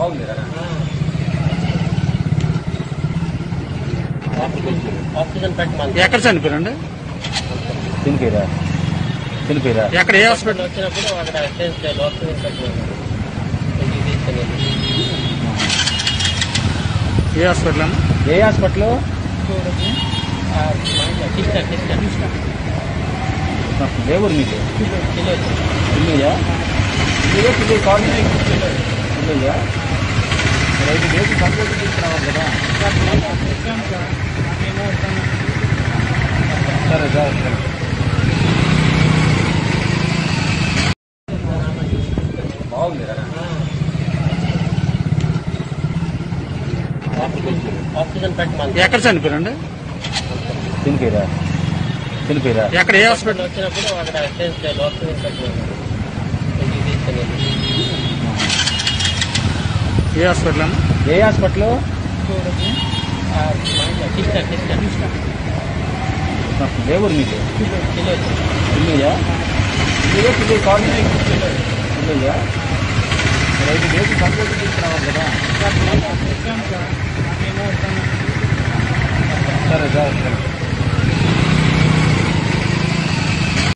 బాగుంది కదా ఆక్సిజన్ పెట్టమని ఎక్కడ చనిపోయారండి తినిపోయిరా తినిపోయిరా ఎక్కడ ఏ హాస్పిటల్ వచ్చినప్పుడు అక్కడ టెస్ట్ చేయాలి ఆక్సిజన్ పెట్టమని ఇంటికి తీసుకెళ్ళి ఏ హాస్పిటల్ అన్న ఏ హాస్పిటల్ కిష్ట కిష్ట ఏ ఊరు మీకు కిలో పిల్లయ్యా పిల్లయ్య పిల్లయ్య కాలనీ పిల్లయ్యా మరి ఐదు డేస్ కంప్లీట్ తీసుకురావాలి కదా సరే సరే సరే బాగుంది కదా ఆక్సిజన్ పెట్టమని ఎక్కడ చనిపోయారండి తినిపోయిరా తినిపోయిరా ఎక్కడ ఏ హాస్పిటల్ వచ్చినప్పుడు అక్కడ టెస్ట్ చేయాలి ఆక్సిజన్ పెట్టమని ఇంటికి తీసుకెళ్ళి ఏ హాస్పిటల్ అన్న ఏ హాస్పిటల్ కిష్ట కిష్ట ఏ ఊరు మీకు కిలో పిల్లయ్యా పిల్లయ్య పిల్లయ్య కాలనీ పిల్లయ్యా మరి ఐదు డేస్ కంప్లీట్ తీసుకురావాలి కదా సరే సరే సరే